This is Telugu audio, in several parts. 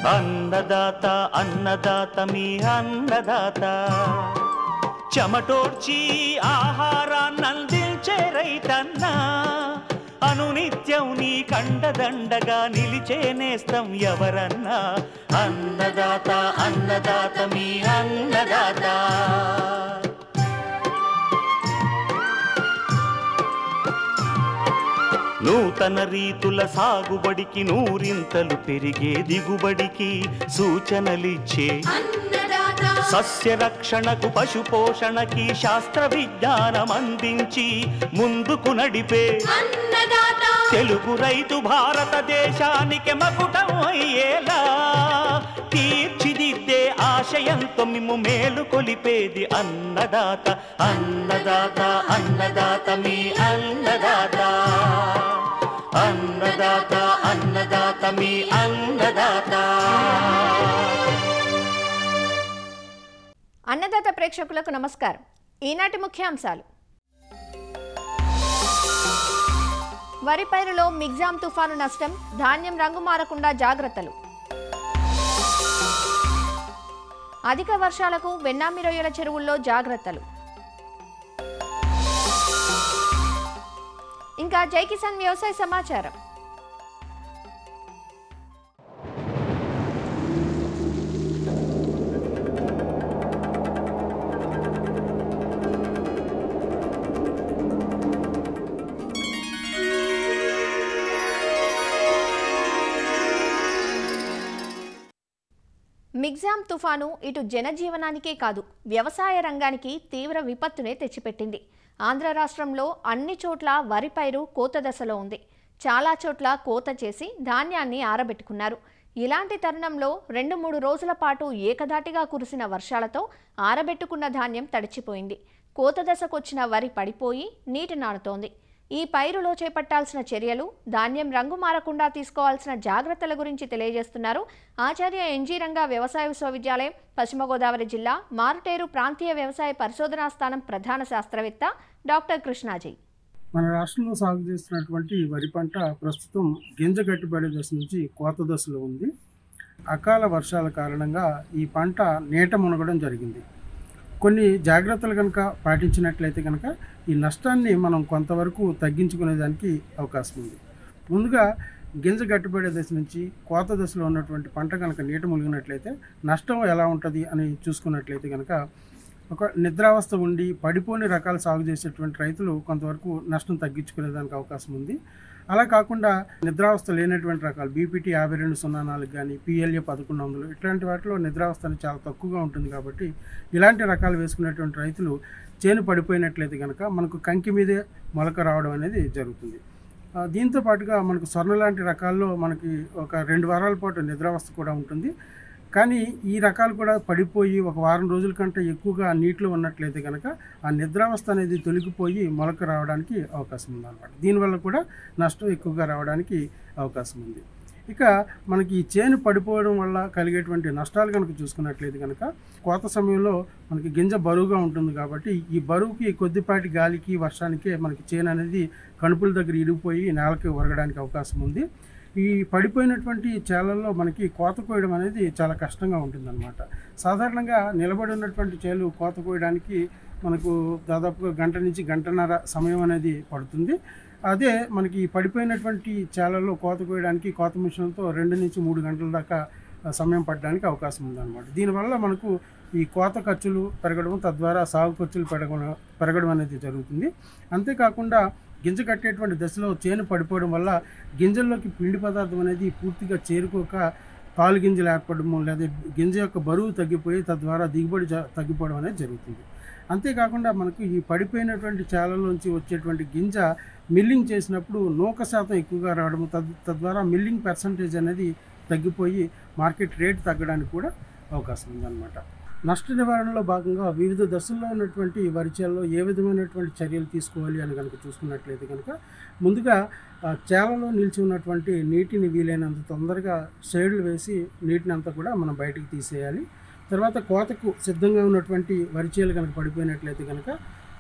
అన్నదాత అన్నదాత మీ అన్నదాత చెమటోడ్చి ఆహారాన్నందించే రైతన్నా అనునిత్యం నీ కండదండగా నిలిచే నేస్తం ఎవరన్నా అన్నదాత అన్నదాత మీ అన్నదాత నూతన రీతుల సాగుబడికి నూరింతలు పెరిగే దిగుబడికి సూచనలిచ్చే సస్య రక్షణకు పశు పోషణకి శాస్త్ర విజ్ఞానం అందించి ముందుకు నడిపే తెలుగు రైతు భారతదేశానికి మకుటం అయ్యేలా తీర్చిదిద్దే ఆశయంతో మిమ్ము మేలు కొలిపేది అన్నదాత అన్నదాత అన్నదాత మీ అన్నదాత అన్నదాత అన్నదాత మీ అన్నదాత అన్నదాత ప్రేక్షకులకు నమస్కారం ఈనాటి ముఖ్యాంశాలు వరి పైరులో మిగ్జాం తుఫాను నష్టం ధాన్యం రంగు మారకుండా జాగ్రత్తలు అధిక వర్షాలకు వెన్నామి రొయ్యల చెరువుల్లో జాగ్రత్తలు ఇంకా జై కిసాన్ వ్యవసాయ సమాచారం మిగ్జాం తుఫాను ఇటు జనజీవనానికే కాదు వ్యవసాయ రంగానికి తీవ్ర విపత్తునే తెచ్చిపెట్టింది ఆంధ్ర రాష్ట్రంలో అన్ని చోట్ల వరి పైరు కోత దశలో ఉంది చాలా చోట్ల కోత చేసి ధాన్యాన్ని ఆరబెట్టుకున్నారు ఇలాంటి తరుణంలో రెండు మూడు రోజుల పాటు ఏకధాటిగా కురిసిన వర్షాలతో ఆరబెట్టుకున్న ధాన్యం తడిచిపోయింది కోత దశకొచ్చిన వరి పడిపోయి నీటి నానుతోంది ఈ పైరులో చేపట్టాల్సిన చర్యలు ధాన్యం రంగు మారకుండా తీసుకోవాల్సిన జాగ్రత్తల గురించి తెలియజేస్తున్నారు ఆచార్య ఎన్జీ రంగా వ్యవసాయ విశ్వవిద్యాలయం పశ్చిమ గోదావరి జిల్లా మారుటేరు ప్రాంతీయ వ్యవసాయ పరిశోధనా స్థానం ప్రధాన శాస్త్రవేత్త డాక్టర్ కృష్ణాజీ మన రాష్ట్రంలో సాగు చేస్తున్నటువంటి వరి పంట ప్రస్తుతం గింజ కట్టుబడి దశ నుంచి కోత దశలో ఉంది అకాల వర్షాల కారణంగా ఈ పంట నీట మునగడం జరిగింది కొన్ని జాగ్రత్తలు కనుక పాటించినట్లయితే కనుక ఈ నష్టాన్ని మనం కొంతవరకు తగ్గించుకునేదానికి అవకాశం ఉంది ముందుగా గింజ గట్టుబడే దశ నుంచి కోత దశలో ఉన్నటువంటి పంట కనుక నీట మునిగినట్లయితే నష్టం ఎలా ఉంటుంది అని చూసుకున్నట్లయితే కనుక ఒక నిద్రావస్థ ఉండి పడిపోని రకాలు సాగు చేసేటువంటి రైతులు కొంతవరకు నష్టం తగ్గించుకునేదానికి అవకాశం ఉంది అలా కాకుండా నిద్రావస్థ లేనటువంటి రకాలు బీపీటీ యాభై రెండు సున్నా నాలుగు కానీ పిఎల్ఏ పదకొండు వందలు ఇట్లాంటి వాటిలో నిద్రావస్థ అనేది చాలా తక్కువగా ఉంటుంది కాబట్టి ఇలాంటి రకాలు వేసుకునేటువంటి రైతులు చేను పడిపోయినట్లయితే కనుక మనకు కంకి మీదే మొలక రావడం అనేది జరుగుతుంది ఆ, దీంతో పాటుగా మనకు స్వర్ణ లాంటి రకాల్లో మనకి ఒక రెండు వారాల పాటు నిద్రావస్థ కూడా ఉంటుంది కానీ ఈ రకాలు కూడా పడిపోయి ఒక వారం రోజుల కంటే ఎక్కువగా నీటిలో ఉన్నట్లయితే కనుక ఆ నిద్రావస్థ అనేది తొలగిపోయి మొలక రావడానికి అవకాశం ఉందన్నమాట దీనివల్ల కూడా నష్టం ఎక్కువగా రావడానికి అవకాశం ఉంది ఇక మనకి ఈ చేను పడిపోవడం వల్ల కలిగేటువంటి నష్టాలు కనుక చూసుకున్నట్లయితే కనుక కోత సమయంలో మనకి గింజ బరువుగా ఉంటుంది కాబట్టి ఈ బరువుకి కొద్దిపాటి గాలికి వర్షానికే మనకి చేను అనేది కణుపుల దగ్గర ఇరిగిపోయి నేలకి ఒరగడానికి అవకాశం ఉంది ఈ పడిపోయినటువంటి చేలల్లో మనకి కోత కోయడం అనేది చాలా కష్టంగా ఉంటుందన్నమాట సాధారణంగా నిలబడి ఉన్నటువంటి చేలు కోత కోయడానికి మనకు దాదాపుగా గంట నుంచి గంటన్నర సమయం అనేది పడుతుంది అదే మనకి ఈ పడిపోయినటువంటి చేలల్లో కోత కోయడానికి కోత మిషన్తో రెండు నుంచి మూడు గంటల దాకా ఆ, సమయం పడడానికి అవకాశం ఉందన్నమాట దీనివల్ల మనకు ఈ కోత ఖర్చులు పెరగడం తద్వారా సాగు ఖర్చులు పెరగడం పెరగడం అనేది జరుగుతుంది అంతేకాకుండా గింజ కట్టేటువంటి దశలో చేను పడిపోవడం వల్ల గింజల్లోకి పిండి పదార్థం అనేది పూర్తిగా చేరుకోక పాలు గింజలు ఏర్పడము లేదా గింజ యొక్క బరువు తగ్గిపోయి తద్వారా దిగుబడి జ- తగ్గిపోవడం అనేది జరుగుతుంది అంతేకాకుండా మనకు ఈ పడిపోయినటువంటి చేలలోంచి వచ్చేటువంటి గింజ మిల్లింగ్ చేసినప్పుడు నూక శాతం ఎక్కువగా రావడం తద్ తద్వారా మిల్లింగ్ పర్సంటేజ్ అనేది తగ్గిపోయి మార్కెట్ రేట్ తగ్గడానికి కూడా అవకాశం ఉందన్నమాట నష్ట నివారణలో భాగంగా వివిధ దశల్లో ఉన్నటువంటి వరిచేలలో ఏ విధమైనటువంటి చర్యలు తీసుకోవాలి అని కనుక చూసుకున్నట్లయితే కనుక ముందుగా ఆ, చేలలో నిలిచి ఉన్నటువంటి నీటిని వీలైనంత తొందరగా షేడ్లు వేసి నీటిని అంతా కూడా మనం బయటికి తీసేయాలి తర్వాత కోతకు సిద్ధంగా ఉన్నటువంటి వరిచేలు కనుక పడిపోయినట్లయితే కనుక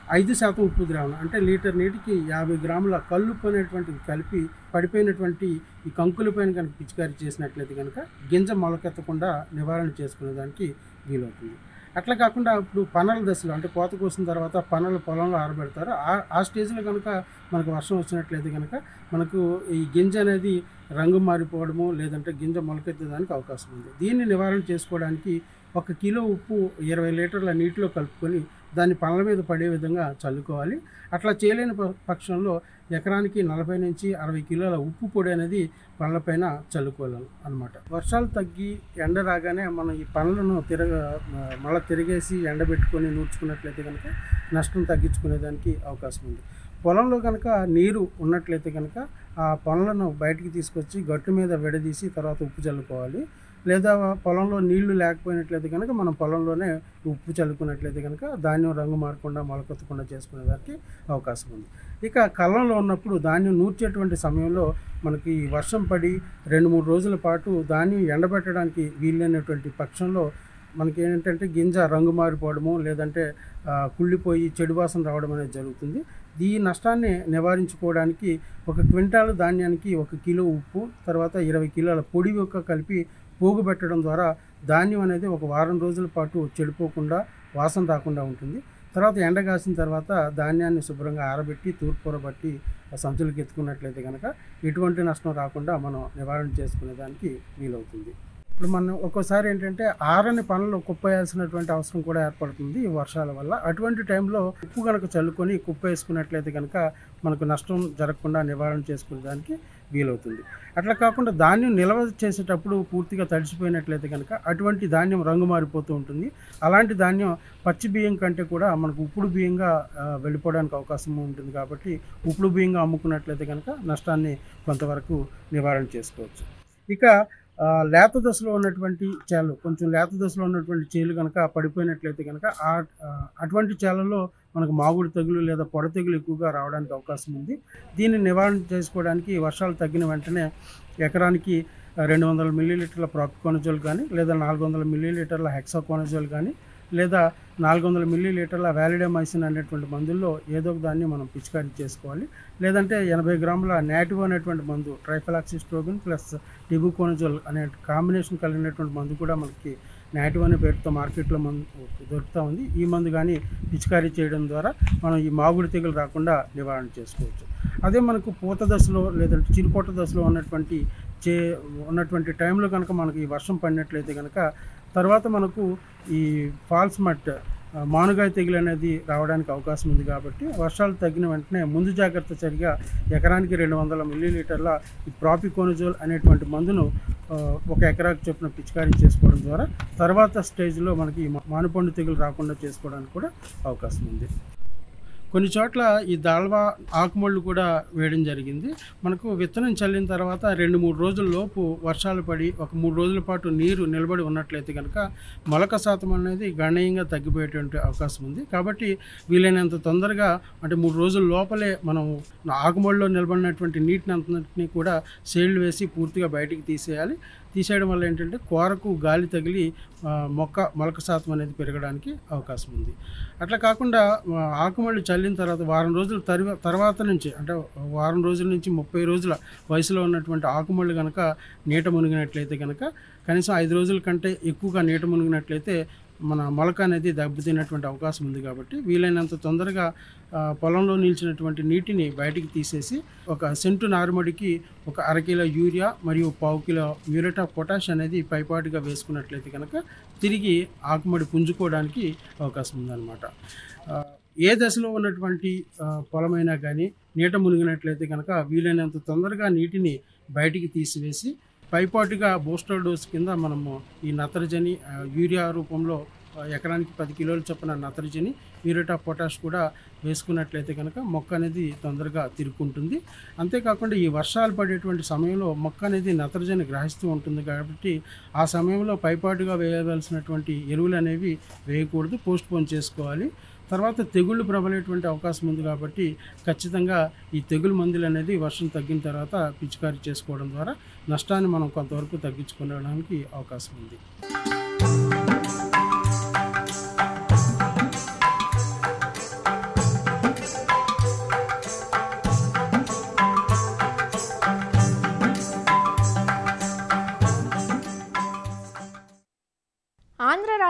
ఐదు శాతం ఉప్పు ద్రావణం అంటే లీటర్ నీటికి యాభై గ్రాముల కల్లుప్పు అనేటువంటిది కలిపి పడిపోయినటువంటి ఈ కంకుల పైన కనుక పిచికారీ చేసినట్లయితే కనుక గింజ మొలకెత్తకుండా నివారణ చేసుకునేదానికి వీలవుతుంది అట్లా కాకుండా ఇప్పుడు పనల దశలో అంటే కోత కోసిన తర్వాత పనలు పొలంలో ఆరబెడతారు ఆ ఆ స్టేజ్లో కనుక మనకు వర్షం వచ్చినట్లయితే కనుక మనకు ఈ గింజ అనేది రంగు మారిపోవడము లేదంటే గింజ మొలకెత్తడానికి అవకాశం ఉంది దీన్ని నివారణ చేసుకోవడానికి ఒక కిలో ఉప్పు ఇరవై లీటర్ల నీటిలో కలుపుకొని దాన్ని పళ్ళ మీద పడే విధంగా చల్లుకోవాలి అట్లా చేయలేని ప- పక్షంలో ఎకరానికి నలభై నుంచి అరవై కిలోల ఉప్పు పొడి అనేది పళ్ళపైన చల్లుకోవాలి అనమాట వర్షాలు తగ్గి ఎండ రాగానే మనం ఈ పనులను తిరగ మళ్ళీ తిరిగేసి ఎండబెట్టుకొని నూర్చుకున్నట్లయితే కనుక నష్టం తగ్గించుకునేదానికి అవకాశం ఉంది పొలంలో కనుక నీరు ఉన్నట్లయితే కనుక ఆ పనులను బయటికి తీసుకొచ్చి గట్టు మీద విడదీసి తర్వాత ఉప్పు చల్లుకోవాలి లేదా పొలంలో నీళ్లు లేకపోయినట్లయితే కనుక మనం పొలంలోనే ఉప్పు చల్లుకున్నట్లయితే కనుక ధాన్యం రంగు మారకుండా మొలకెత్తకుండా చేసుకునేదానికి అవకాశం ఉంది ఇక కళ్ళంలో ఉన్నప్పుడు ధాన్యం నూర్చేటువంటి సమయంలో మనకి వర్షం పడి రెండు మూడు రోజుల పాటు ధాన్యం ఎండబెట్టడానికి వీలైనటువంటి పక్షంలో మనకి ఏంటంటే గింజ రంగు మారిపోవడము లేదంటే ఆ, కుళ్ళిపోయి చెడు వాసన రావడం అనేది జరుగుతుంది ఈ నష్టాన్ని నివారించుకోవడానికి ఒక క్వింటాల్ ధాన్యానికి ఒక కిలో ఉప్పు తర్వాత ఇరవై కిలోల పొడి యొక్క కలిపి పోగు పెట్టడం ద్వారా ధాన్యం అనేది ఒక వారం రోజుల పాటు చెడిపోకుండా వాసన రాకుండా ఉంటుంది తర్వాత ఎండ కాసిన తర్వాత ధాన్యాన్ని శుభ్రంగా ఆరబెట్టి తూర్పురబట్టి సంచులకు ఎత్తుకున్నట్లయితే కనుక ఎటువంటి నష్టం రాకుండా మనం నివారణ చేసుకునేదానికి వీలవుతుంది ఇప్పుడు మనం ఒక్కోసారి ఏంటంటే ఆరని పనులు కుప్పేయాల్సినటువంటి అవసరం కూడా ఏర్పడుతుంది ఈ వర్షాల వల్ల అటువంటి టైంలో ఉప్పు కనుక చల్లుకొని కుప్ప వేసుకున్నట్లయితే కనుక మనకు నష్టం జరగకుండా నివారణ చేసుకునేదానికి వీలవుతుంది అట్లా కాకుండా ధాన్యం నిల్వ చేసేటప్పుడు పూర్తిగా తడిసిపోయినట్లయితే కనుక అటువంటి ధాన్యం రంగు మారిపోతూ ఉంటుంది అలాంటి ధాన్యం పచ్చి బియ్యం కంటే కూడా మనకు ఉప్పుడు బియ్యంగా ఆ, వెళ్ళిపోవడానికి అవకాశం ఉంటుంది కాబట్టి ఉప్పుడు బియ్యంగా అమ్ముకున్నట్లయితే కనుక నష్టాన్ని కొంతవరకు నివారణ చేసుకోవచ్చు ఇక ఆ, లేత దశలో ఉన్నటువంటి చేలు కొంచెం లేత దశలో ఉన్నటువంటి చేలు కనుక పడిపోయినట్లయితే కనుక ఆ ఆ, అటువంటి చేలలో మనకు మాగుడు తెగులు లేదా పొడ తెగులు ఎక్కువగా రావడానికి అవకాశం ఉంది దీన్ని నివారణ చేసుకోవడానికి వర్షాలు తగ్గిన వెంటనే ఎకరానికి రెండు వందల మిల్లీలీటర్ల ప్రాపికోనజోల్ కానీ లేదా నాలుగు వందల మిల్లీలీటర్ల హెక్సాకోనజోల్ కానీ లేదా నాలుగు వందల మిల్లీలీటర్ల వ్యాలిడమైసిన్ అనేటువంటి మందుల్లో ఏదో ఒక దాన్ని మనం పిచికారీ చేసుకోవాలి లేదంటే ఎనభై గ్రాముల నాటివ్ అనేటువంటి మందు ట్రైఫలాక్సిస్ట్రోబిన్ ప్లస్ టిబుకోనజోల్ అనే కాంబినేషన్ కలిగినటువంటి మందు కూడా మనకి నాటివ్ అనే పేరుతో మార్కెట్లో మందు దొరుకుతూ ఉంది ఈ మందు కానీ పిచికారీ చేయడం ద్వారా మనం ఈ మాగుడు తెగులు రాకుండా నివారణ చేసుకోవచ్చు అదే మనకు పూత దశలో లేదంటే చిరుపూట దశలో ఉన్నటువంటి చే ఉన్నటువంటి టైంలో కనుక మనకి ఈ వర్షం పడినట్లయితే కనుక తర్వాత మనకు ఈ ఫాల్స్ మట్ ఆ, మానుగాయ తెగులు అనేది రావడానికి అవకాశం ఉంది కాబట్టి వర్షాలు తగ్గిన వెంటనే ముందు జాగ్రత్త చర్యగా ఎకరానికి రెండు వందల మిల్లీలీటర్ల ఈ ప్రాపికోనజోల్ అనేటువంటి మందును ఆ, ఒక ఎకరాకు చొప్పున పిచికారీ చేసుకోవడం ద్వారా తర్వాత స్టేజ్లో మనకి ఈ మా- మానుపండు తెగులు రాకుండా చేసుకోవడానికి కూడా అవకాశం ఉంది కొన్ని చోట్ల ఈ దాల్వా ఆకుమళ్ళు కూడా వేయడం జరిగింది మనకు విత్తనం చల్లిన తర్వాత రెండు మూడు రోజుల లోపు వర్షాలు పడి ఒక మూడు రోజుల పాటు నీరు నిలబడి ఉన్నట్లయితే కనుక మొలక శాతం అనేది గణనీయంగా తగ్గిపోయేటువంటి అవకాశం ఉంది కాబట్టి వీలైనంత తొందరగా అంటే మూడు రోజుల లోపలే మనం ఆకుమడిలో నిలబడినటువంటి నీటిని అంతటిని కూడా సేళ్లు వేసి పూర్తిగా బయటికి తీసేయాలి తీసేయడం వల్ల ఏంటంటే కూరకు గాలి తగిలి ఆ, మొక్క మొలక శాతం అనేది పెరగడానికి అవకాశం ఉంది అట్లా కాకుండా ఆ, ఆకుమళ్ళు చల్లిన తర్వాత వారం రోజుల తర్వా తర్వాత నుంచి అంటే వారం రోజుల నుంచి ముప్పై రోజుల వయసులో ఉన్నటువంటి ఆకుమళ్ళు కనుక నీట మునిగినట్లయితే కనుక కనీసం ఐదు రోజుల కంటే ఎక్కువగా నీట మునిగినట్లయితే మన మొలక అనేది దెబ్బతిన్నటువంటి అవకాశం ఉంది కాబట్టి వీలైనంత తొందరగా ఆ, పొలంలో నిలిచినటువంటి నీటిని బయటికి తీసేసి ఒక సెంటు నారుమడికి ఒక అరకిలో యూరియా మరియు పావు కిలో మ్యూరేట్ ఆఫ్ పొటాష్ అనేది పైపాటుగా వేసుకున్నట్లయితే కనుక తిరిగి ఆకుమడి పుంజుకోవడానికి అవకాశం ఉందన్నమాట ఆ, ఏ దశలో ఉన్నటువంటి ఆ, పొలమైనా కానీ నీట మునిగినట్లయితే కనుక వీలైనంత తొందరగా నీటిని బయటికి తీసివేసి పైపాటుగా బూస్టర్ డోస్ కింద మనము ఈ నత్రజని ఆ, యూరియా రూపంలో ఆ, ఎకరానికి పది కిలోల చొప్పున నత్రజని మ్యూరేట్ ఆఫ్ పొటాష్ కూడా వేసుకున్నట్లయితే కనుక మొక్క అనేది తొందరగా తిరుక్కుంటుంది అంతేకాకుండా ఈ వర్షాలు పడేటువంటి సమయంలో మొక్క అనేది నత్రజని గ్రహిస్తూ ఉంటుంది కాబట్టి ఆ సమయంలో పైపాటుగా వేయవలసినటువంటి ఎరువులు అనేవి వేయకూడదు పోస్ట్ పోన్ చేసుకోవాలి తర్వాత తెగుళ్ళు ప్రబలేటువంటి అవకాశం ఉంది కాబట్టి ఖచ్చితంగా ఈ తెగులు మందులు అనేది వర్షం తగ్గిన తర్వాత పిచికారీ చేసుకోవడం ద్వారా నష్టాన్ని మనం కొంతవరకు తగ్గించుకోవడానికి అవకాశం ఉంది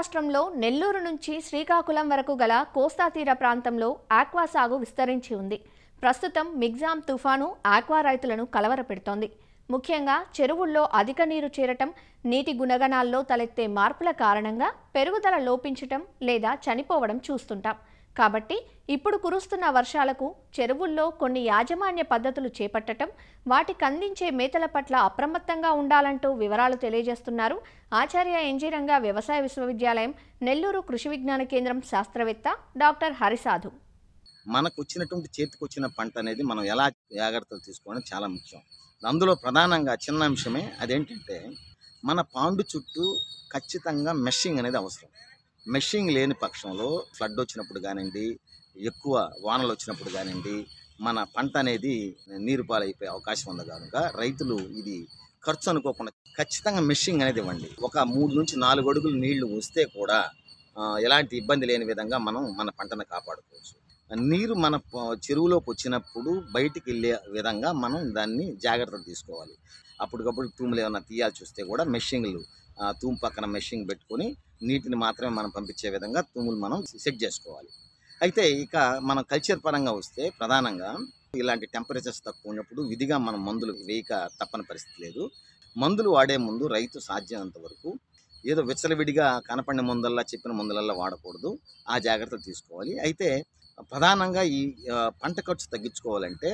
రాష్ట్రంలో నెల్లూరు నుంచి శ్రీకాకుళం వరకు గల కోస్తా తీర ప్రాంతంలో ఆక్వా సాగు విస్తరించి ఉంది ప్రస్తుతం మిగ్జాం తుఫాను ఆక్వా రైతులను కలవరపెడుతోంది ముఖ్యంగా చెరువుల్లో అధిక నీరు చేరటం నీటి గుణగణాల్లో తలెత్తే మార్పుల కారణంగా పెరుగుదల లోపించటం లేదా చనిపోవడం చూస్తుంటాం కాబట్టి ఇప్పుడు కురుస్తున్న వర్షాలకు చెరువుల్లో కొన్ని యాజమాన్య పద్ధతులు చేపట్టడం వాటికి అందించే మేతల పట్ల అప్రమత్తంగా ఉండాలంటూ వివరాలు తెలియజేస్తున్నారు ఆచార్య ఎన్జీరంగ వ్యవసాయ విశ్వవిద్యాలయం నెల్లూరు కృషి విజ్ఞాన కేంద్రం శాస్త్రవేత్త డాక్టర్ హరిసాధు మనకు వచ్చినటువంటి చేతికి వచ్చిన పంట అనేది మనం ఎలా జాగ్రత్తలు తీసుకోవడం చాలా ముఖ్యం అందులో ప్రధానంగా చిన్న అంశమే అదేంటంటే మన పాండు చుట్టూ ఖచ్చితంగా మెషింగ్ అనేది అవసరం మెషింగ్ లేని పక్షంలో ఫ్లడ్ వచ్చినప్పుడు కానివ్వండి ఎక్కువ వానలు వచ్చినప్పుడు కానివ్వండి మన పంట అనేది నీరు పాలైపోయే అవకాశం ఉంది కనుక రైతులు ఇది ఖర్చు అనుకోకుండా ఖచ్చితంగా మెషింగ్ అనేది ఇవ్వండి ఒక మూడు నుంచి నాలుగు అడుగులు నీళ్లు వస్తే కూడా ఆ, ఎలాంటి ఇబ్బంది లేని విధంగా మనం మన పంటను కాపాడుకోవచ్చు నీరు మన ప- చెరువులోకి వచ్చినప్పుడు బయటికి వెళ్ళే విధంగా మనం దాన్ని జాగ్రత్తలు తీసుకోవాలి అప్పటికప్పుడు తూములు ఏమైనా తీయాల్సి వస్తే కూడా మెషింగ్లు ఆ, తూము పక్కన మెషింగ్ పెట్టుకొని నీటిని మాత్రమే మనం పంపించే విధంగా తూములు మనం సెట్ చేసుకోవాలి అయితే ఇక మనం కల్చర్ పరంగా వస్తే ప్రధానంగా ఇలాంటి టెంపరేచర్స్ తక్కువ ఉన్నప్పుడు విధిగా మనం మందులు వేయక తప్పని పరిస్థితి లేదు మందులు వాడే ముందు రైతు సాధ్యమైనంత వరకు ఏదో విచ్చలవిడిగా కనపడిన మందుల్లా చెప్పిన మందులల్లా వాడకూడదు ఆ జాగ్రత్తలు తీసుకోవాలి అయితే ప్రధానంగా ఈ ఆ, పంట ఖర్చు తగ్గించుకోవాలంటే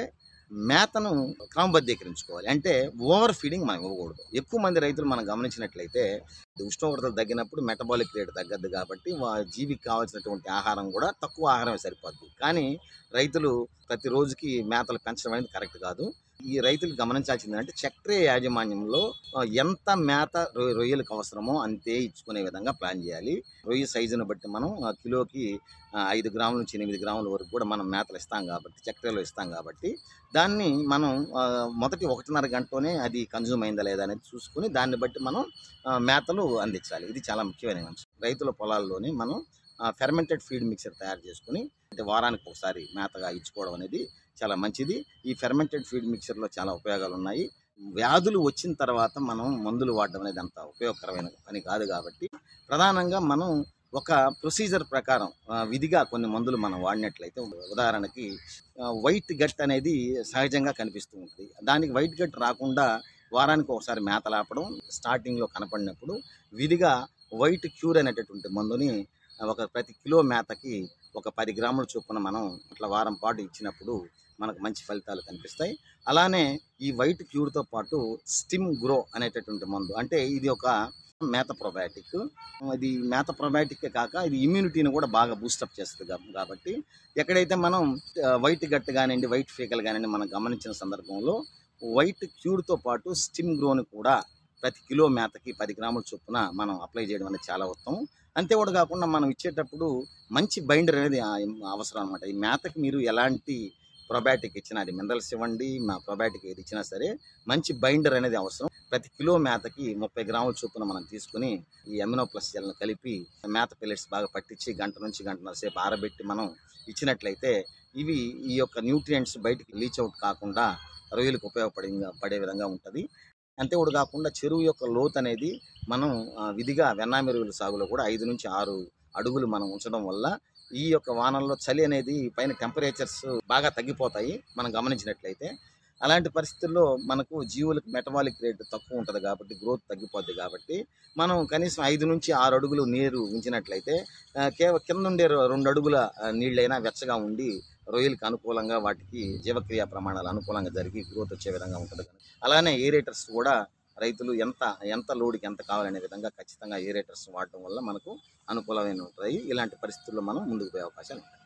మేతను క్రమబద్ధీకరించుకోవాలి అంటే ఓవర్ ఫీడింగ్ మనం ఇవ్వకూడదు ఎక్కువ మంది రైతులు మనం గమనించినట్లయితే ఉష్ణోగ్రతలు తగ్గినప్పుడు మెటబాలిక్ రేట్ తగ్గద్దు కాబట్టి వా జీవికి కావాల్సినటువంటి ఆహారం కూడా తక్కువ ఆహారమే సరిపోద్ది కానీ రైతులు ప్రతి రోజుకి మేతలు పెంచడం అనేది కరెక్ట్ కాదు ఈ రైతులు గమనించాల్సింది అంటే చక్రీయ యాజమాన్యంలో ఆ, ఎంత మేత రొయ్య రొయ్యలకు అవసరమో అంతే ఇచ్చుకునే విధంగా ప్లాన్ చేయాలి రొయ్య సైజును బట్టి మనం ఆ, కిలోకి ఆ, ఐదు గ్రాముల నుంచి ఎనిమిది గ్రాముల వరకు కూడా మనం మేతలు ఇస్తాం కాబట్టి చక్కెరలో ఇస్తాం కాబట్టి దాన్ని మనం ఆ, మొదటి ఒకటిన్నర గంటలోనే అది కన్జ్యూమ్ అయిందా లేదా అనేది చూసుకుని దాన్ని బట్టి మనం ఆ, మేతలు అందించాలి ఇది చాలా ముఖ్యమైన అంశం రైతుల పొలాల్లోనే మనం ఫెర్మెంటెడ్ ఫీడ్ మిక్సర్ తయారు చేసుకుని అంటే వారానికి ఒకసారి మేతగా ఇచ్చుకోవడం అనేది చాలా మంచిది ఈ ఫెర్మెంటెడ్ ఫీడ్ మిక్సర్లో చాలా ఉపయోగాలు ఉన్నాయి వ్యాధులు వచ్చిన తర్వాత మనం మందులు వాడడం అనేది అంత ఉపయోగకరమైన పని కాదు కాబట్టి ప్రధానంగా మనం ఒక ప్రొసీజర్ ప్రకారం ఆ, విధిగా కొన్ని మందులు మనం వాడినట్లయితే ఉదాహరణకి ఆ, వైట్ గట్ అనేది సహజంగా కనిపిస్తూ ఉంటుంది దానికి వైట్ గట్ రాకుండా వారానికి ఒకసారి మేతలాపడం స్టార్టింగ్లో కనపడినప్పుడు విధిగా వైట్ క్యూర్ అనేటటువంటి మందుని ఒక ప్రతి కిలో మేతకి ఒక పది గ్రాముల చొప్పున మనం అట్లా వారం పాటు ఇచ్చినప్పుడు మనకు మంచి ఫలితాలు కనిపిస్తాయి అలానే ఈ వైట్ క్యూర్తో పాటు స్టిమ్ గ్రో అనేటటువంటి మందు అంటే ఇది ఒక మేత ప్రొబయాటిక్ ఇది మేత ప్రొబయాటిక్ కాక ఇది ఇమ్యూనిటీని కూడా బాగా బూస్టప్ చేస్తుంది కాబ- కాబట్టి ఎక్కడైతే మనం ఆ, వైట్ గట్ కానివ్వండి వైట్ ఫీకల్ కానివ్వండి మనం గమనించిన సందర్భంలో వైట్ క్యూర్తో పాటు స్టిమ్ గ్రోని కూడా ప్రతి కిలో మేతకి పది గ్రాముల చొప్పున మనం అప్లై చేయడం అనేది చాలా ఉత్తమం అంతే కూడా కాకుండా మనం ఇచ్చేటప్పుడు మంచి బైండర్ అనేది ఆ, అవసరం అనమాట ఈ మేతకి మీరు ఎలాంటి ప్రొబయాటిక్ ఇచ్చినా అది మినరల్స్ ఇవ్వండి మా ప్రొబయాటిక్ ఏది ఇచ్చినా సరే మంచి బైండర్ అనేది అవసరం ప్రతి కిలో మేతకి ముప్పై గ్రాముల చొప్పున మనం తీసుకుని ఈ అమినో ప్లస్ జెల్ను కలిపి మేత పిల్లెట్స్ బాగా పట్టించి గంట నుంచి గంటన్నర సేపు ఆరబెట్టి మనం ఇచ్చినట్లయితే ఇవి ఈ యొక్క న్యూట్రియంట్స్ బయటికి లీచ్ అవుట్ కాకుండా రొయ్యలకు ఉపయోగపడే పడే విధంగా ఉంటుంది అంతే కూడా కాకుండా చెరువు యొక్క లోతు అనేది మనం ఆ, విధిగా వెన్నామెరువుల సాగులో కూడా ఐదు నుంచి ఆరు అడుగులు మనం ఉంచడం వల్ల ఈ యొక్క వానల్లో చలి అనేది పైన టెంపరేచర్స్ బాగా తగ్గిపోతాయి మనం గమనించినట్లయితే అలాంటి పరిస్థితుల్లో మనకు జీవులకు మెటబాలిక్ రేట్ తక్కువ ఉంటుంది కాబట్టి గ్రోత్ తగ్గిపోద్ది కాబట్టి మనం కనీసం ఐదు నుంచి ఆరు అడుగులు నీరు ఉంచినట్లయితే ఆ, కేవలం కింద ఉండే రె- రెండు అడుగుల ఆ, నీళ్ళైనా వెచ్చగా ఉండి రొయ్యలకు అనుకూలంగా వాటికి జీవక్రియ ప్రమాణాలు అనుకూలంగా జరిగి గ్రోత్ వచ్చే విధంగా ఉంటుంది అలానే ఏరేటర్స్ కూడా రైతులు ఎంత ఎంత లోడ్కి ఎంత కావాలనే విధంగా ఖచ్చితంగా ఏరేటర్స్ వాడటం వల్ల మనకు అనుకూలమైన ఉంటాయి ఇలాంటి పరిస్థితుల్లో మనం ముందుకు పోయే అవకాశాలు ఉంటాయి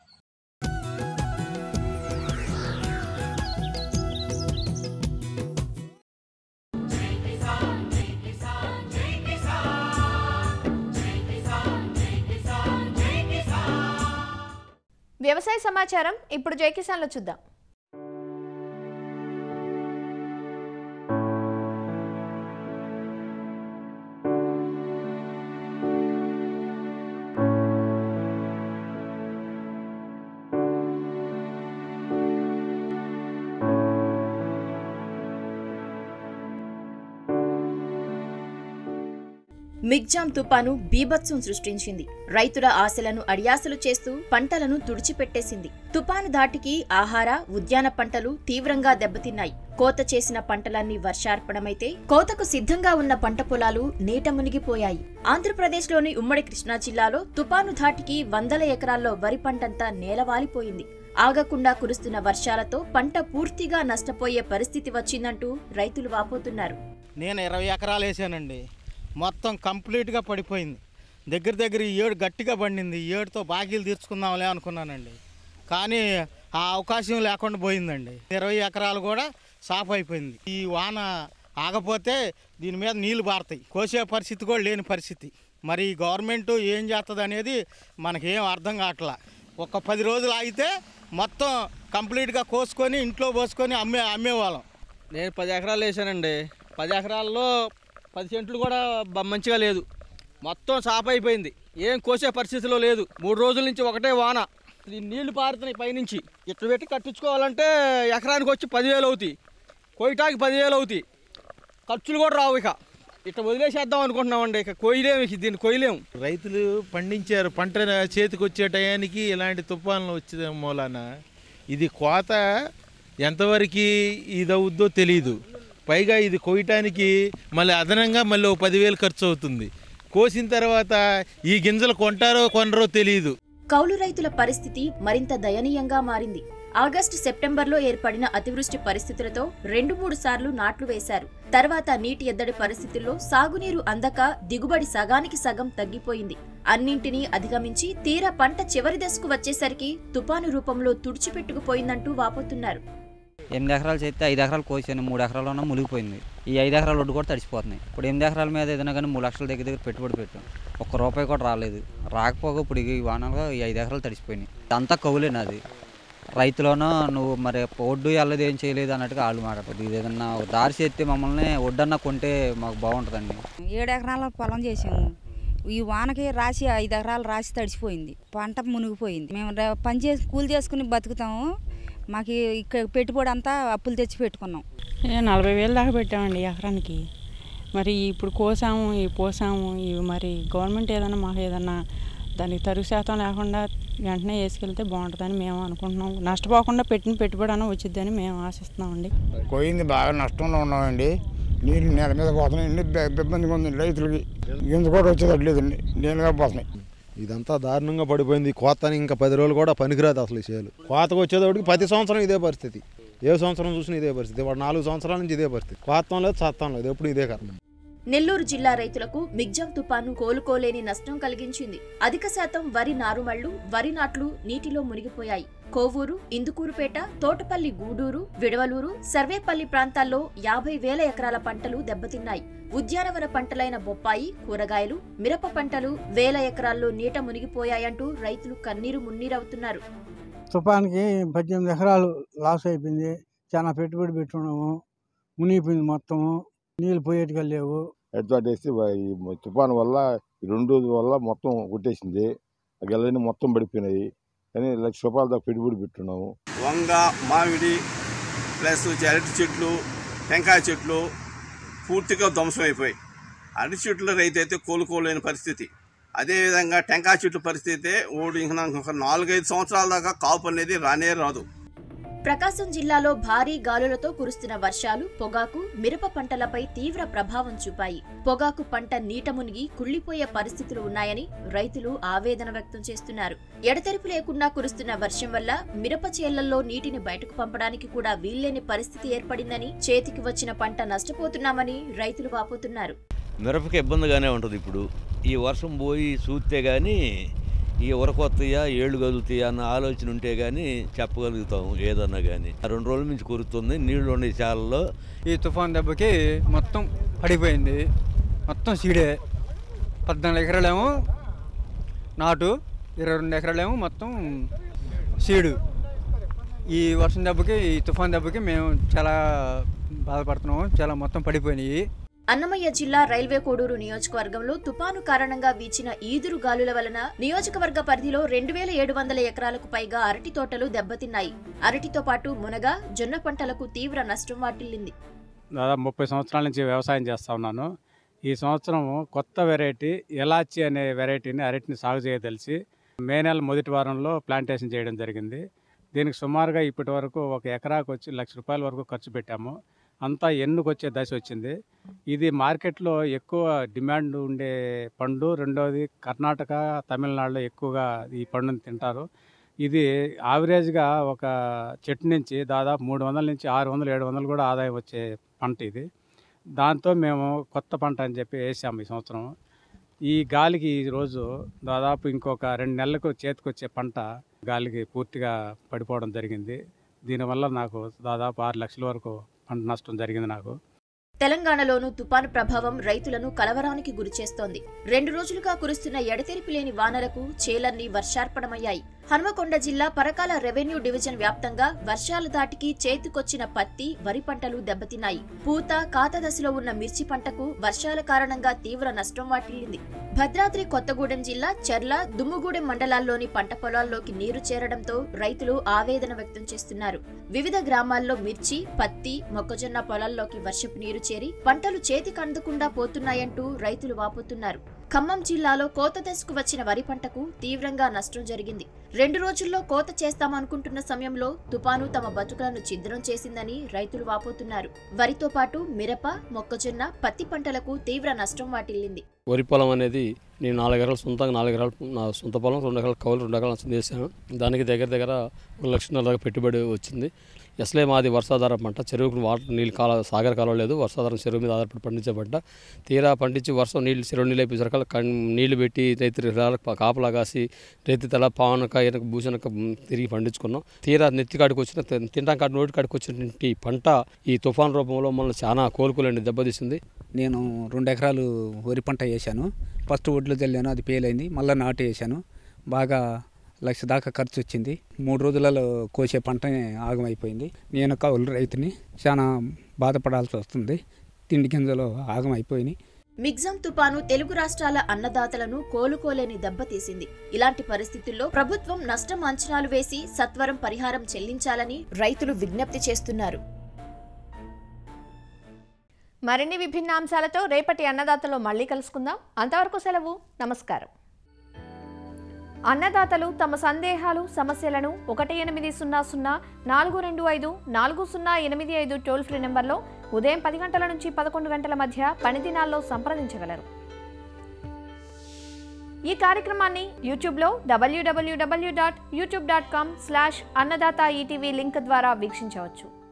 వ్యవసాయ సమాచారం ఇప్పుడు జై కిసాన్లో చూద్దాం మిగ్జాం తుపాను బీభత్సం సృష్టించింది రైతుల ఆశలను అడియాసలు చేస్తూ పంటలను తుడిచిపెట్టేసింది తుపాను ధాటికి ఆహార ఉద్యాన పంటలు తీవ్రంగా దెబ్బతిన్నాయి కోత చేసిన పంటలన్నీ వర్షార్పణమైతే కోతకు సిద్ధంగా ఉన్న పంట పొలాలు నీట మునిగిపోయాయి ఆంధ్రప్రదేశ్లోని ఉమ్మడి కృష్ణా జిల్లాలో తుపాను ధాటికి వందల ఎకరాల్లో వరి పంటంతా నేలవాలిపోయింది ఆగకుండా కురుస్తున్న వర్షాలతో పంట పూర్తిగా నష్టపోయే పరిస్థితి వచ్చిందంటూ రైతులు వాపోతున్నారు నేను ఇరవై ఎకరాలు వేసానండి మొత్తం కంప్లీట్గా పడిపోయింది దగ్గర దగ్గర ఈ ఏడు గట్టిగా పండింది ఈ ఏడుతో బాకీలు తీర్చుకుందాంలే అనుకున్నానండి కానీ ఆ అవకాశం లేకుండా పోయిందండి ఇరవై ఎకరాలు కూడా సాఫ్ అయిపోయింది ఈ వాన ఆగపోతే దీని మీద నీళ్లు పారుతాయి కోసే పరిస్థితి కూడా లేని పరిస్థితి మరి ఈ గవర్నమెంట్ ఏం చేస్తుంది అనేది మనకేం అర్థం కావట్లా ఒక పది రోజులు ఆగితే మొత్తం కంప్లీట్గా కోసుకొని ఇంట్లో పోసుకొని అమ్మే అమ్మేవాళ్ళం నేను పది ఎకరాలు వేసానండి పది ఎకరాల్లో పది సెంట్లు కూడా బ- మంచిగా లేదు మొత్తం సాప అయిపోయింది ఏం కోసే పరిస్థితిలో లేదు మూడు రోజుల నుంచి ఒకటే వాన ఈ నీళ్లు పారుతున్నాయి పైనుంచి ఇట్లా పెట్టి కట్టించుకోవాలంటే ఎకరానికి వచ్చి పదివేలు అవుతాయి కోయటానికి పదివేలు అవుతాయి ఖర్చులు కూడా రావు ఇక ఇట్లా వదిలేసేద్దాం అనుకుంటున్నామండి ఇక కొయ్యలేము ఇక దీన్ని కొయ్యలేము రైతులు పండించారు పంట చేతికి వచ్చే టయానికి ఇలాంటి తుఫాన్లు వచ్చే మూలాన ఇది కోత ఎంతవరకు ఇది అవుద్దో తెలియదు పైగా ఇది కొయ్యటానికి మళ్ళీ అదనంగా మళ్ళీ ఓ పదివేలు ఖర్చు అవుతుంది కోసిన తర్వాత ఈ గింజలు కొంటారో కొనరో తెలియదు కౌలు రైతుల పరిస్థితి మరింత దయనీయంగా మారింది ఆగస్టు సెప్టెంబర్లో ఏర్పడిన అతివృష్టి పరిస్థితులతో రెండు మూడు సార్లు నాట్లు వేశారు తర్వాత నీటి ఎద్దడి పరిస్థితుల్లో సాగునీరు అందక దిగుబడి సగానికి సగం తగ్గిపోయింది అన్నింటినీ అధిగమించి తీరా పంట చివరి దశకు వచ్చేసరికి తుపాను రూపంలో తుడిచిపెట్టుకుపోయిందంటూ వాపోతున్నారు ఎనిమిది ఎకరాలు చేస్తే ఐదు ఎకరాలు కోసాను మూడు ఎకరాలు ఉన్న మునిగిపోయింది ఈ ఐదు ఎకరాల ఒడ్డు కూడా తడిసిపోతున్నాయి ఇప్పుడు ఎనిమిది ఎకరాల మీద ఏదైనా కానీ మూడు లక్షల దగ్గర దగ్గర పెట్టుబడి పెట్టాం ఒక్క రూపాయి కూడా రాలేదు రాకపోగా ఇప్పుడు ఈ వానలో ఈ ఐదు ఎకరాలు తడిసిపోయినాయి అంతా కవులే నాది రైతులోనో నువ్వు మరి ఒడ్డు వెళ్ళదు ఏం చేయలేదు అన్నట్టుగా వాళ్ళు మాట్లాడదు ఇది ఏదన్నా ఒక దారి చేస్తే మమ్మల్ని ఒడ్డన్నా కొంటే మాకు బాగుంటుందండి ఏడు ఎకరాల పొలం చేసాము ఈ వానకి రాసి ఐదు ఎకరాలు రాసి తడిసిపోయింది పంట మునిగిపోయింది మేము ర- పని చేసి కూలి చేసుకుని బతుకుతాము మాకు ఇక్కడ పెట్టుబడి అంతా అప్పులు తెచ్చి పెట్టుకున్నాం ఏ నలభై వేలు దాకా పెట్టామండి ఎకరానికి మరి ఇప్పుడు కోసాము ఇవి పోసాము ఇవి మరి గవర్నమెంట్ ఏదన్నా మాకు ఏదన్నా దానికి తరుగు శాతం లేకుండా వెంటనే వేసుకెళ్తే బాగుంటుందని మేము అనుకుంటున్నాం నష్టపోకుండా పెట్టిన పెట్టుబడి అన్న వచ్చిద్దని మేము ఆశిస్తున్నామండి పోయింది బాగా నష్టంలో ఉన్నామండి నీళ్ళు నేల మీద పోతున్నాయండి ఇబ్బ- ఇబ్బందిగా ఉంది రైతులకి గింజ కూడా వచ్చేటట్లేదండి నీళ్ళగా పోతున్నాయి ఇదంతా దారుణంగా పడిపోయింది కోతని ఇంకా పది రోజులు కూడా పనికిరాదు అసలు ఈ చేలు కోతకు వచ్చేటప్పటికి ప్రతి సంవత్సరం ఇదే పరిస్థితి ఏ సంవత్సరం చూసినా ఇదే పరిస్థితి వాడు నాలుగు సంవత్సరాల నుంచి ఇదే పరిస్థితి కోతం లేదు సత్తం లేదు ఎప్పుడు ఇదే కర్మ నెల్లూరు జిల్లా రైతులకు మిగ్జాం తుపాను కోలుకోలేని నష్టం కలిగించింది అధిక శాతం వరి నారుమళ్లు వరి నాట్లు నీటిలో మునిగిపోయాయి కోవూరు ఇందుకూరుపేట తోటపల్లి గూడూరు విడవలూరు సర్వేపల్లి ప్రాంతాల్లో యాభై వేల ఎకరాల పంటలు దెబ్బతిన్నాయి ఉద్యానవన పంటలైన బొప్పాయి కూరగాయలు మిరప పంటలు వేల ఎకరాల్లో నీట మునిగిపోయాయంటూ రైతులు కన్నీరు మున్నీరవుతున్నారు తుఫాన్కి పద్దెనిమిది ఎకరాలు లాస్ అయిపోయింది చాలా పెట్టుబడి పెట్టుకున్నాము మునిగిపోయింది మొత్తము నీళ్ళు పోయేట్టుగా లేవు ఎడ్వాటేసి ఈ తుఫాను వల్ల ఈ రెండు రోజుల వల్ల మొత్తం కొట్టేసింది ఆ గెలని మొత్తం పడిపోయినాయి కానీ లక్ష రూపాయల దాకా పెట్టుబడి పెట్టున్నాము వంగ మామిడి ప్లస్ అరటి చెట్లు టెంకాయ చెట్లు పూర్తిగా ధ్వంసం అయిపోయాయి అరటి చెట్ల రైతు అయితే కోలుకోలేని పరిస్థితి అదేవిధంగా టెంకాయ చెట్ల పరిస్థితి ఓడి ఇంకా ఒక నాలుగైదు సంవత్సరాల దాకా కాపు అనేది రానే రాదు ప్రకాశం జిల్లాలో భారీ గాలులతో కురుస్తున్న వర్షాలు పొగాకు మిరప పంటలపై తీవ్ర ప్రభావం చూపాయి పొగాకు పంట నీట మునిగి కుళ్లిపోయే పరిస్థితులు ఉన్నాయని రైతులు ఆవేదన వ్యక్తం చేస్తున్నారు ఎడతెరిపి లేకుండా కురుస్తున్న వర్షం వల్ల మిరప చేళ్లలో నీటిని బయటకు పంపడానికి కూడా వీల్లేని పరిస్థితి ఏర్పడిందని చేతికి వచ్చిన పంట నష్టపోతున్నామని రైతులు వాపోతున్నారు మిరపకి ఇబ్బందిగానే ఉంటుంది ఇప్పుడు ఈ వర్షం పోయి చూస్తే కానీ ఈ ఉరకొత్తయా ఏళ్ళు కదులుతాయా అన్న ఆలోచన ఉంటే కానీ చెప్పగలుగుతాం ఏదన్నా కానీ రెండు రోజుల నుంచి కురుతుంది నీళ్లు ఉన్నాయి చాలలో ఈ తుఫాన్ దెబ్బకి మొత్తం పడిపోయింది మొత్తం సీడే పద్నాలుగు ఎకరాలేమో నాటు ఇరవై రెండు ఎకరాలేమో మొత్తం సీడు ఈ వర్షం దెబ్బకి ఈ తుఫాన్ దెబ్బకి మేము చాలా బాధపడుతున్నాము చాలా మొత్తం పడిపోయినాయి అన్నమయ్య జిల్లా రైల్వే కోడూరు నియోజకవర్గంలో తుపాను కారణంగా వీచిన ఈదురు గాలుల వలన నియోజకవర్గ పరిధిలో రెండు వేల ఏడు వందల ఎకరాలకు పైగా అరటి తోటలు దెబ్బతిన్నాయి అరటితో పాటు మునగ జొన్న పంటలకు తీవ్ర నష్టం వాటిల్లింది దాదాపు ముప్పై సంవత్సరాల నుంచి వ్యవసాయం చేస్తూ ఉన్నాను ఈ సంవత్సరం కొత్త వెరైటీ ఎలాచి అనే వెరైటీని అరటిని సాగు చేయదలిసి మే నెల మొదటి వారంలో ప్లాంటేషన్ చేయడం జరిగింది దీనికి సుమారుగా ఇప్పటి వరకు ఒక ఎకరాకు వచ్చి లక్ష రూపాయల వరకు ఖర్చు పెట్టాము అంతా ఎన్నుకొచ్చే దశ వచ్చింది ఇది మార్కెట్లో ఎక్కువ డిమాండ్ ఉండే పండు రెండోది కర్ణాటక తమిళనాడులో ఎక్కువగా ఈ పండుని తింటారు ఇది యావరేజ్గా ఒక చెట్టు నుంచి దాదాపు మూడు వందల నుంచి ఆరు వందలు ఏడు వందలు కూడా ఆదాయం వచ్చే పంట ఇది దాంతో మేము కొత్త పంట అని చెప్పి వేసాము ఈ సంవత్సరం ఈ గాలికి ఈరోజు దాదాపు ఇంకొక రెండు నెలలకు చేతికొచ్చే పంట గాలికి పూర్తిగా పడిపోవడం జరిగింది దీనివల్ల నాకు దాదాపు ఆరు లక్షల వరకు పంట నష్టం జరిగింది నాకు తెలంగాణలోనూ తుపాను ప్రభావం రైతులను కలవరానికి గురిచేస్తోంది రెండు రోజులుగా కురుస్తున్న ఎడతెరిపి లేని వానలకు చేలన్నీ వర్షార్పణమయ్యాయి హనుమకొండ జిల్లా పరకాల రెవెన్యూ డివిజన్ వ్యాప్తంగా వర్షాల దాటికి చేతికొచ్చిన పత్తి వరి పంటలు దెబ్బతిన్నాయి పూత కాత దశలో ఉన్న మిర్చి పంటకు వర్షాల కారణంగా తీవ్ర నష్టం వాటిల్లింది భద్రాద్రి కొత్తగూడెం జిల్లా చెర్ల దుమ్ముగూడెం మండలాల్లోని పంట పొలాల్లోకి నీరు చేరడంతో రైతులు ఆవేదన వ్యక్తం చేస్తున్నారు వివిధ గ్రామాల్లో మిర్చి పత్తి మొక్కజొన్న పొలాల్లోకి వర్షపు నీరు చేరి పంటలు చేతికి అందకుండా పోతున్నాయంటూ రైతులు వాపోతున్నారు ఖమ్మం జిల్లాలో కోత దశకు వచ్చిన వరి పంటకు తీవ్రంగా నష్టం జరిగింది రెండు రోజుల్లో కోత చేస్తామనుకుంటున్న సమయంలో తుపాను తమ బతుకులను ఛిద్రం చేసిందని రైతులు వాపోతున్నారు వరితో పాటు మిరప మొక్కజొన్న పత్తి పంటలకు తీవ్ర నష్టం వాటిల్లింది వరి పొలం అనేది నేను నాలుగు ఎకరాలు సొంతంగా నాలుగు ఎకరాలు నా సొంత పొలం రెండు ఎకరాల కౌలు రెండు ఎకరాలు నష్టం చేశాను దానికి దగ్గర దగ్గర ఒక లక్షన్నర దాకా పెట్టుబడి వచ్చింది అసలే మాది వర్షాధార పంట చెరువుకు వాటర్ నీళ్ళు కాల సాగర కాలం లేదు వర్షాధారం చెరువు మీద ఆధారపడి పండించే పంట తీరా పండించి వర్షం నీళ్ళు చెరువు నీళ్ళు అయిపోయి సరకాల నీళ్లు పెట్టి రైతు కాపలా కాసి రైతు తల పావనక ఎనక భూషణక తిరిగి పండించుకున్నాం తీరా నెత్తి కాడికి వచ్చిన తినడానికి కాడి నోటి కాడికి వచ్చినటువంటి పంట ఈ తుఫాన్ రూపంలో మనల్ని చాలా కోలుకోలేండి దెబ్బతీసింది నేను రెండు ఎకరాలు వరి పంట వేసాను ఫస్ట్ ఒడ్లు చల్లాను అది పేలైంది మళ్ళీ నాటు వేసాను బాగా లక్ష దాకా ఖర్చు వచ్చింది మూడు రోజులలో కోసే పంట ఆగమైపోయింది నేను కౌలు రైతుని చాలా బాధపడాల్సి వస్తుంది తిండి గింజలు ఆగమైపోయినాయి మిగ్జాం తుపాను తెలుగు రాష్ట్రాల అన్నదాతలను కోలుకోలేని దెబ్బతీసింది ఇలాంటి పరిస్థితుల్లో ప్రభుత్వం నష్టం అంచనాలు వేసి సత్వరం పరిహారం చెల్లించాలని రైతులు విజ్ఞప్తి చేస్తున్నారు మరిన్ని విభిన్న అంశాలతో రేపటి అన్నదాతలో మళ్ళీ కలుసుకుందాం అంతవరకు సెలవు నమస్కారం అన్నదాతలు తమ సందేహాలు సమస్యలను ఒకటి ఎనిమిది సున్నా సున్నా నాలుగు రెండు ఐదు నాలుగు సున్నా ఎనిమిది ఐదు టోల్ ఫ్రీ నెంబర్లో ఉదయం పది గంటల నుంచి పదకొండు గంటల మధ్య పని దినాల్లో సంప్రదించగలరు ఈ కార్యక్రమాన్ని యూట్యూబ్లో డబ్ల్యూడబ్ల్యూడబ్ల్యూ dot YouTube dot com slash Annadata ETV link ద్వారా వీక్షించవచ్చు